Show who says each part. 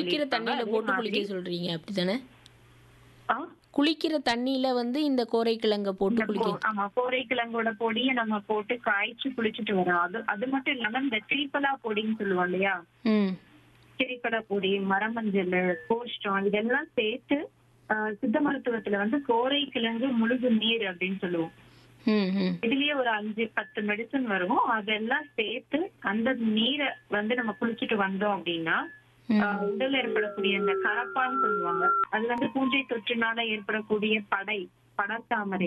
Speaker 1: குளிக்கிற தண்ணியில
Speaker 2: அதே
Speaker 1: போட்டு
Speaker 2: மாதிரி-
Speaker 1: குளிக்க சொல்றீங்க அப்படித்தானே
Speaker 2: ஆ?
Speaker 1: குளிக்கிற தண்ணியில வந்து இந்த கோரைக்கிழங்க போட்டு
Speaker 2: இந்த
Speaker 1: குளிக்க
Speaker 2: கோ- ஆமா கோரைக்கிழங்கோட பொடியை நம்ம போட்டு காய்ச்சி குளிச்சுட்டு வரோம் அது அது மட்டும் இல்லாம இந்த சீப்பலா பொடின்னு சொல்லுவோம் இல்லையா
Speaker 1: ம்
Speaker 2: சிரிப்பலா பொடி மரமஞ்சள் கோஷ்டம் இதெல்லாம் சேர்த்து ஆஹ், சித்த மருத்துவத்துல வந்து கோரைக்கிழங்கு முழுகு நீர் அப்படின்னு சொல்லுவோம்
Speaker 1: ம் ம்
Speaker 2: இதுலயே ஒரு அஞ்சு பத்து மெடிசன் வரும் அதெல்லாம் சேர்த்து அந்த நீரை வந்து நம்ம குளிச்சுட்டு வந்தோம் அப்படின்னா
Speaker 1: ம்.
Speaker 2: ஆஹ், உடல்ல ஏற்படக்கூடிய இந்த கரப்பான்னு சொல்லுவாங்க அது வந்து பூஞ்சை தொற்றுனால ஏற்படக்கூடிய படை படர்தாமரை